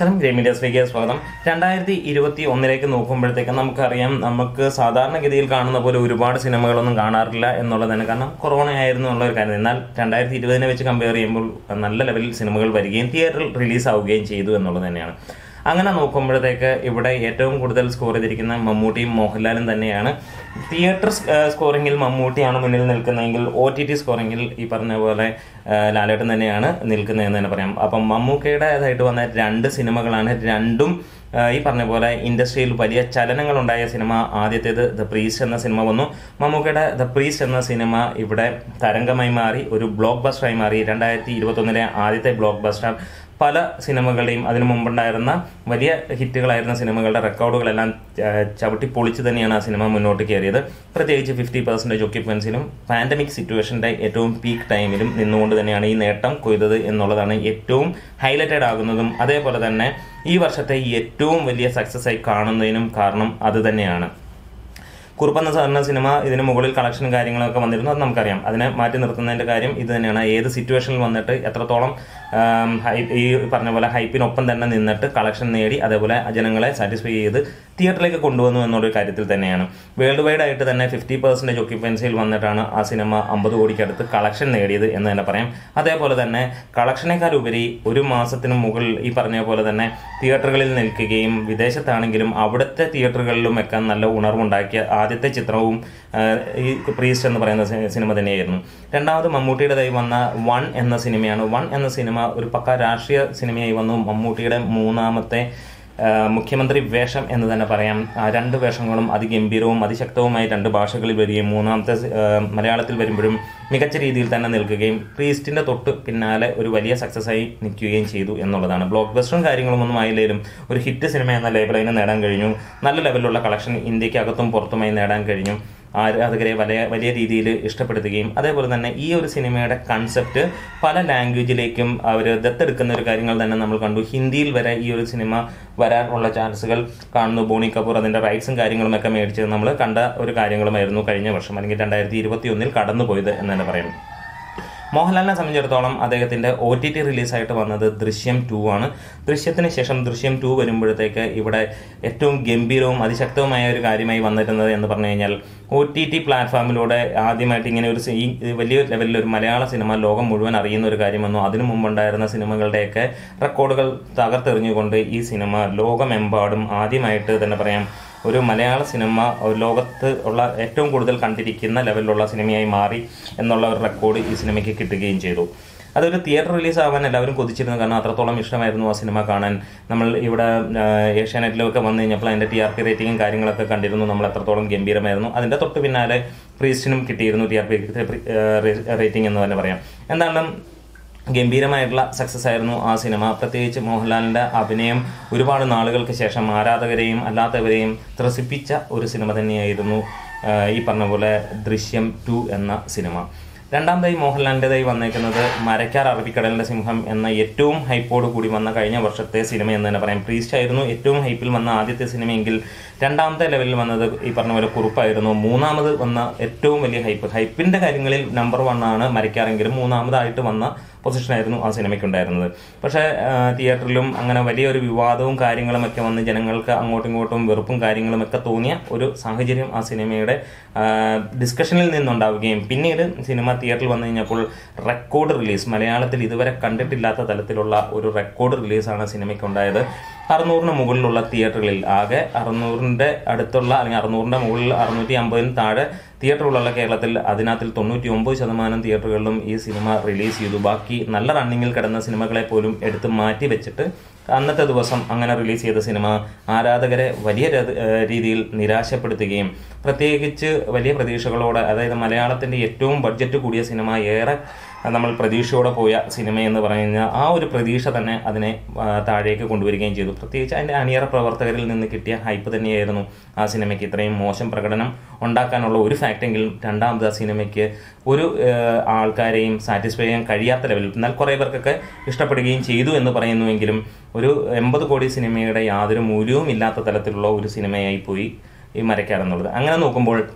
നമസ്കാരം ഗ്രേ മീഡിയസിലേക്ക് സ്വാഗതം രണ്ടായിരത്തി ഇരുപത്തി ഒന്നിലേക്ക് നോക്കുമ്പോഴത്തേക്ക് നമുക്കറിയാം നമുക്ക് സാധാരണഗതിയിൽ കാണുന്ന പോലെ ഒരുപാട് സിനിമകളൊന്നും കാണാറില്ല എന്നുള്ളതാണ് കാരണം കൊറോണ ആയിരുന്നു എന്നുള്ള ഒരു കാര്യം എന്നാൽ രണ്ടായിരത്തി ഇരുപതിനെ വെച്ച് കമ്പയർ ചെയ്യുമ്പോൾ നല്ല ലെവലിൽ സിനിമകൾ വരികയും തിയേറ്ററിൽ റിലീസ് ആവുകയും ചെയ്തു എന്നുള്ളത് തന്നെയാണ് അങ്ങനെ നോക്കുമ്പോഴത്തേക്ക് ഇവിടെ ഏറ്റവും കൂടുതൽ സ്കോർ ചെയ്തിരിക്കുന്ന മമ്മൂട്ടിയും മോഹൻലാലും തന്നെയാണ് തിയേറ്റർ സ്കോറിങ്ങിൽ മമ്മൂട്ടിയാണ് മുന്നിൽ നിൽക്കുന്നതെങ്കിൽ ഒ ടി ടി സ്കോറിങ്ങിൽ ഈ പറഞ്ഞ പോലെ ആ, ലാലേട്ടൻ തന്നെയാണ് നിൽക്കുന്നതെന്ന് തന്നെ പറയാം അപ്പം മമ്മൂക്കയുടേതായിട്ട് വന്ന രണ്ട് സിനിമകളാണ് രണ്ടും ആ, ഈ പറഞ്ഞ പോലെ ഇൻഡസ്ട്രിയിൽ വലിയ ചലനങ്ങൾ ഉണ്ടായ സിനിമ ആദ്യത്തേത് ദ പ്രീസ്റ്റ് എന്ന സിനിമ വന്നു മമ്മൂക്കയുടെ ദ പ്രീസ്റ്റ് എന്ന സിനിമ ഇവിടെ തരംഗമായി മാറി ഒരു ബ്ലോക്ക് ബസ്റ്ററായി മാറി രണ്ടായിരത്തി ഇരുപത്തൊന്നിലെ ആദ്യത്തെ ബ്ലോക്ക് ബസ്റ്റർ പല സിനിമകളെയും അതിനു മുമ്പുണ്ടായിരുന്ന വലിയ ഹിറ്റുകളായിരുന്ന സിനിമകളുടെ റെക്കോർഡുകളെല്ലാം ആ, ചവിട്ടി പൊളിച്ച് തന്നെയാണ് ആ സിനിമ മുന്നോട്ട് കയറിയത് പ്രത്യേകിച്ച് ഫിഫ്റ്റി പെർസെൻറ്റേജ് ഒക്യുപ്പൻസിലും പാൻഡമിക് സിറ്റുവേഷൻ്റെ ഏറ്റവും പീക്ക് ടൈമിലും നിന്നുകൊണ്ട് തന്നെയാണ് ഈ നേട്ടം കൊയ്തത് എന്നുള്ളതാണ് ഏറ്റവും ഹൈലൈറ്റഡ് ആകുന്നതും അതേപോലെ തന്നെ ഈ വർഷത്തെ ഏറ്റവും വലിയ സക്സസ് ആയി കാണുന്നതിനും കാരണം അത് തന്നെയാണ് കുറുപ്പെന്ന സാധാരണ സിനിമ ഇതിന് മുകളിൽ കളക്ഷനും കാര്യങ്ങളൊക്കെ വന്നിരുന്നു അത് നമുക്കറിയാം അതിനെ മാറ്റി നിർത്തുന്നതിന്റെ കാര്യം ഇത് തന്നെയാണ് ഏത് സിറ്റുവേഷനിൽ വന്നിട്ട് എത്രത്തോളം ആം, ഹൈ- ഈ പറഞ്ഞ പോലെ ഹൈപ്പിനൊപ്പം തന്നെ നിന്നിട്ട് കളക്ഷൻ നേടി അതേപോലെ ജനങ്ങളെ സാറ്റിസ്ഫൈ ചെയ്ത് തിയേറ്ററിലേക്ക് കൊണ്ടുവന്നു എന്നുള്ളൊരു കാര്യത്തിൽ തന്നെയാണ് വേൾഡ് വൈഡ് ആയിട്ട് തന്നെ ഫിഫ്റ്റി പെർസെൻറ്റേജ് ഒക്യുപ്പൻസിയിൽ വന്നിട്ടാണ് ആ സിനിമ അമ്പത് കോടിക്കടുത്ത് കളക്ഷൻ നേടിയത് എന്ന് തന്നെ പറയാം അതേപോലെ തന്നെ കളക്ഷനേക്കാൾ ഉപരി ഒരു മാസത്തിന് മുകളിൽ ഈ പറഞ്ഞ പോലെ തന്നെ തിയേറ്ററുകളിൽ നിൽക്കുകയും വിദേശത്താണെങ്കിലും അവിടുത്തെ തിയേറ്ററുകളിലും ഒക്കെ നല്ല ഉണർവുണ്ടാക്കിയ ആദ്യത്തെ ചിത്രവും ആ, ഈ പ്രീസ്റ്റ് എന്ന് പറയുന്ന സി- സിനിമ തന്നെയായിരുന്നു രണ്ടാമത് മമ്മൂട്ടിയുടേതായി വന്ന വൺ എന്ന സിനിമയാണ് വൺ എന്ന സിനിമ ഒരു പക്ക രാഷ്ട്രീയ സിനിമയായി വന്നു മമ്മൂട്ടിയുടെ മൂന്നാമത്തെ ആ, മുഖ്യമന്ത്രി വേഷം എന്ന് തന്നെ പറയാം ആ രണ്ട് വേഷങ്ങളും അതിഗംഭീരവും അതിശക്തവുമായി രണ്ട് ഭാഷകളിൽ വരികയും മൂന്നാമത്തെ സി- ആ, മലയാളത്തിൽ വരുമ്പോഴും മികച്ച രീതിയിൽ തന്നെ നിൽക്കുകയും പ്രീസ്റ്റിന്റെ തൊട്ട് പിന്നാലെ ഒരു വലിയ സക്സസ് ആയി നിൽക്കുകയും ചെയ്തു എന്നുള്ളതാണ് ബ്ലോക്ക് ബസ്റ്ററും കാര്യങ്ങളും ഒന്നും ആയില്ലേലും ഒരു ഹിറ്റ് സിനിമ എന്ന ലേബൽ അതിന് നേടാൻ കഴിഞ്ഞു നല്ല ലെവലിലുള്ള കളക്ഷൻ ഇന്ത്യക്ക് അകത്തും പുറത്തുമായി നേടാൻ കഴിഞ്ഞു ആരാധകരെ വലിയ വലിയ രീതിയിൽ ഇഷ്ടപ്പെടുത്തുകയും അതേപോലെ തന്നെ ഈ ഒരു സിനിമയുടെ കൺസെപ്റ്റ് പല ലാംഗ്വേജിലേക്കും അവർ ദത്തെടുക്കുന്ന ഒരു കാര്യങ്ങൾ തന്നെ നമ്മൾ കണ്ടു ഹിന്ദിയിൽ വരെ ഈ ഒരു സിനിമ വരാനുള്ള ചാൻസുകൾ കാണുന്നു ബോണി കപൂർ അതിന്റെ റൈറ്റ്സും കാര്യങ്ങളും ഒക്കെ മേടിച്ചത് നമ്മൾ കണ്ട ഒരു കാര്യങ്ങളുമായിരുന്നു കഴിഞ്ഞ വർഷം അല്ലെങ്കിൽ രണ്ടായിരത്തി ഇരുപത്തി ഒന്നിൽ കടന്നുപോയത് എന്ന് തന്നെ പറയുന്നു മോഹൻലാലിനെ സംബന്ധിച്ചിടത്തോളം അദ്ദേഹത്തിന്റെ ഒ ടി ടി റിലീസായിട്ട് വന്നത് ദൃശ്യം ടു ആണ് ദൃശ്യത്തിന് ശേഷം ദൃശ്യം ടു വരുമ്പോഴത്തേക്ക് ഇവിടെ ഏറ്റവും ഗംഭീരവും അതിശക്തവുമായ ഒരു കാര്യമായി വന്നിരുന്നത് എന്ന് പറഞ്ഞു കഴിഞ്ഞാൽ ഒ ടി ടി പ്ലാറ്റ്ഫോമിലൂടെ ആദ്യമായിട്ട് ഇങ്ങനെ ഒരു സി- ഈ വലിയ ലെവലിൽ ഒരു മലയാള സിനിമ ലോകം മുഴുവൻ അറിയുന്ന ഒരു കാര്യം വന്നു അതിനു മുമ്പുണ്ടായിരുന്ന സിനിമകളുടെയൊക്കെ റെക്കോർഡുകൾ തകർത്തെറിഞ്ഞുകൊണ്ട് ഈ സിനിമ ലോകമെമ്പാടും ആദ്യമായിട്ട് തന്നെ പറയാം ഒരു മലയാള സിനിമ ഒരു ലോകത്ത് ഉള്ള ഏറ്റവും കൂടുതൽ കണ്ടിരിക്കുന്ന ലെവലിലുള്ള സിനിമയായി മാറി എന്നുള്ള ഒരു റെക്കോർഡ് ഈ സിനിമയ്ക്ക് കിട്ടുകയും ചെയ്തു അതൊരു തിയേറ്റർ റിലീസ് ആവാൻ എല്ലാവരും കൊതിച്ചിരുന്നു കാരണം അത്രത്തോളം ഇഷ്ടമായിരുന്നു ആ സിനിമ കാണാൻ നമ്മൾ ഇവിടെ ആ, ഏഷ്യാനെറ്റിലൊക്കെ വന്നു കഴിഞ്ഞപ്പോൾ അതിന്റെ ടി ആർ പി റേറ്റിംഗും കാര്യങ്ങളൊക്കെ കണ്ടിരുന്നു നമ്മൾ എത്രത്തോളം ഗംഭീരമായിരുന്നു അതിന്റെ തൊട്ട് പിന്നാലെ പ്രീസ്റ്റിനും കിട്ടിയിരുന്നു ടി ആർ പി റേറ്റിംഗ് എന്ന് തന്നെ പറയാം എന്തായാലും ഗംഭീരമായിട്ടുള്ള സക്സസ് ആയിരുന്നു ആ സിനിമ പ്രത്യേകിച്ച് മോഹൻലാലിന്റെ അഭിനയം ഒരുപാട് നാളുകൾക്ക് ശേഷം ആരാധകരെയും അല്ലാത്തവരെയും ത്രസിപ്പിച്ച ഒരു സിനിമ തന്നെയായിരുന്നു ആ, ഈ പറഞ്ഞ പോലെ ദൃശ്യം ടു എന്ന സിനിമ രണ്ടാമതായി മോഹൻലാലിൻ്റെതായി വന്നേക്കുന്നത് മരക്കാർ അറബിക്കടലിന്റെ സിംഹം എന്ന ഏറ്റവും ഹൈപ്പോട് കൂടി വന്ന കഴിഞ്ഞ വർഷത്തെ സിനിമ എന്ന് തന്നെ പറയാം പ്രീസ്റ്റ് ആയിരുന്നു ഏറ്റവും ഹൈപ്പിൽ വന്ന ആദ്യത്തെ സിനിമയെങ്കിൽ രണ്ടാമത്തെ ലെവലിൽ വന്നത് ഈ പറഞ്ഞ പോലെ കുറുപ്പായിരുന്നു മൂന്നാമത് വന്ന ഏറ്റവും വലിയ ഹൈപ്പ് ഹൈപ്പിന്റെ കാര്യങ്ങളിൽ നമ്പർ വൺ ആണ് മരക്കാറെങ്കിലും മൂന്നാമതായിട്ട് വന്ന പൊസിഷനായിരുന്നു ആ സിനിമയ്ക്ക് ഉണ്ടായിരുന്നത് പക്ഷേ ആ, തിയേറ്ററിലും അങ്ങനെ വലിയൊരു വിവാദവും കാര്യങ്ങളും ഒക്കെ വന്ന് ജനങ്ങൾക്ക് അങ്ങോട്ടും ഇങ്ങോട്ടും വെറുപ്പും കാര്യങ്ങളും ഒക്കെ തോന്നിയ ഒരു സാഹചര്യം ആ സിനിമയുടെ ആ, ഡിസ്കഷനിൽ നിന്നുണ്ടാവുകയും പിന്നീട് സിനിമ തിയേറ്ററിൽ വന്നു കഴിഞ്ഞപ്പോൾ റെക്കോർഡ് റിലീസ് മലയാളത്തിൽ ഇതുവരെ കണ്ടിട്ടില്ലാത്ത തലത്തിലുള്ള ഒരു റെക്കോർഡ് റിലീസാണ് സിനിമയ്ക്ക് ഉണ്ടായത് അറുന്നൂറിന് മുകളിലുള്ള തിയേറ്ററുകളിൽ ആകെ അറുന്നൂറിന്റെ അടുത്തുള്ള അല്ലെങ്കിൽ അറുന്നൂറിന്റെ മുകളിൽ അറുന്നൂറ്റി അമ്പതിന് താഴെ തിയേറ്ററുകളുള്ള കേരളത്തിൽ അതിനകത്തിൽ തൊണ്ണൂറ്റി ഒമ്പത് ശതമാനം തിയേറ്ററുകളിലും ഈ സിനിമ റിലീസ് ചെയ്തു ബാക്കി നല്ല റണ്ണിങ്ങിൽ കിടന്ന സിനിമകളെ പോലും എടുത്ത് മാറ്റി വെച്ചിട്ട് അന്നത്തെ ദിവസം അങ്ങനെ റിലീസ് ചെയ്ത സിനിമ ആരാധകരെ വലിയ രത- ഏഹ് രീതിയിൽ നിരാശപ്പെടുത്തുകയും പ്രത്യേകിച്ച് വലിയ പ്രതീക്ഷകളോടെ അതായത് മലയാളത്തിന്റെ ഏറ്റവും ബഡ്ജറ്റ് കൂടിയ സിനിമ ഏറെ നമ്മൾ പ്രതീക്ഷയോടെ പോയ സിനിമ എന്ന് പറയുന്ന ആ ഒരു പ്രതീക്ഷ തന്നെ അതിനെ ആ, താഴേക്ക് കൊണ്ടുവരികയും ചെയ്തു പ്രത്യേകിച്ച് അതിന്റെ അണിയറ പ്രവർത്തകരിൽ നിന്ന് കിട്ടിയ ഹൈപ്പ് തന്നെയായിരുന്നു ആ സിനിമയ്ക്ക് ഇത്രയും മോശം പ്രകടനം ഉണ്ടാക്കാനുള്ള ഒരു ഫാക്ടെങ്കിലും രണ്ടാമത് ആ സിനിമയ്ക്ക് ഒരു ഏഹ്, ആൾക്കാരെയും സാറ്റിസ്ഫൈ ചെയ്യാൻ കഴിയാത്ത ലെവലിൽ എന്നാൽ കുറേ പേർക്കൊക്കെ ഇഷ്ടപ്പെടുകയും ചെയ്തു എന്ന് പറയുന്നുവെങ്കിലും ഒരു എൺപത് കോടി സിനിമയുടെ യാതൊരു മൂല്യവും ഇല്ലാത്ത തലത്തിലുള്ള ഒരു സിനിമയായി പോയി ഈ മരക്കാർ എന്നുള്ളത് അങ്ങനെ നോക്കുമ്പോൾ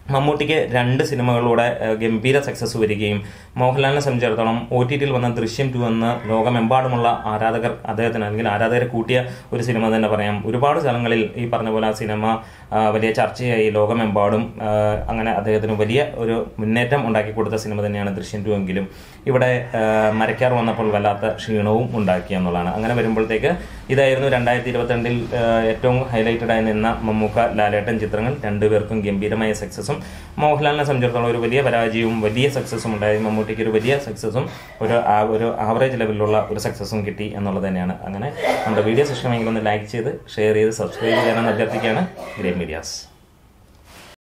മമ്മൂട്ടിക്ക് രണ്ട് സിനിമകളിലൂടെ ഏഹ്, ഗംഭീര സക്സസ് വരികയും മോഹൻലാലിനെ സംബന്ധിച്ചിടത്തോളം ഒ ടി ടിയിൽ വന്ന ദൃശ്യം ടു എന്ന ലോകമെമ്പാടുമുള്ള ആരാധകർ അദ്ദേഹത്തിന് അല്ലെങ്കിൽ ആരാധകരെ കൂട്ടിയ ഒരു സിനിമ തന്നെ പറയാം ഒരുപാട് സ്ഥലങ്ങളിൽ ഈ പറഞ്ഞ പോലെ ആ സിനിമ ആ, വലിയ ചർച്ചയായി ലോകമെമ്പാടും ആ, അങ്ങനെ അദ്ദേഹത്തിന് വലിയ ഒരു മുന്നേറ്റം ഉണ്ടാക്കി കൊടുത്ത സിനിമ തന്നെയാണ് ദൃശ്യം ടു എങ്കിലും ഇവിടെ ആ, മരക്കാർ വന്നപ്പോൾ വല്ലാത്ത ക്ഷീണവും ഉണ്ടാക്കി എന്നുള്ളതാണ് അങ്ങനെ വരുമ്പോഴത്തേക്ക് ഇതായിരുന്നു രണ്ടായിരത്തി ഇരുപത്തിരണ്ടിൽ ഏറ്റവും ഹൈലൈറ്റഡ് ആയി നിന്ന മമ്മൂക്ക ലാലേട്ടൻ ചിത്രങ്ങൾ രണ്ടുപേർക്കും ഗംഭീരമായ സക്സസും മോഹൻലാലിനെ സംബന്ധിച്ചിടത്തോളം ഒരു വലിയ പരാജയവും വലിയ സക്സസും ഉണ്ടായി മമ്മൂട്ടിക്ക് ഒരു വലിയ സക്സസും ഒരു ആ- ഒരു ആവറേജ് ലെവലിലുള്ള ഒരു സക്സസും കിട്ടി എന്നുള്ളത് തന്നെയാണ് അങ്ങനെ നമ്മുടെ വീഡിയോസ് ഇഷ്ടമെങ്കിൽ ഒന്ന് ലൈക്ക് ചെയ്ത് ഷെയർ ചെയ്ത് സബ്സ്ക്രൈബ് ചെയ്യാനെന്ന് അഭ്യർത്ഥിക്കുകയാണ് ഗ്രേ മീഡിയാസ്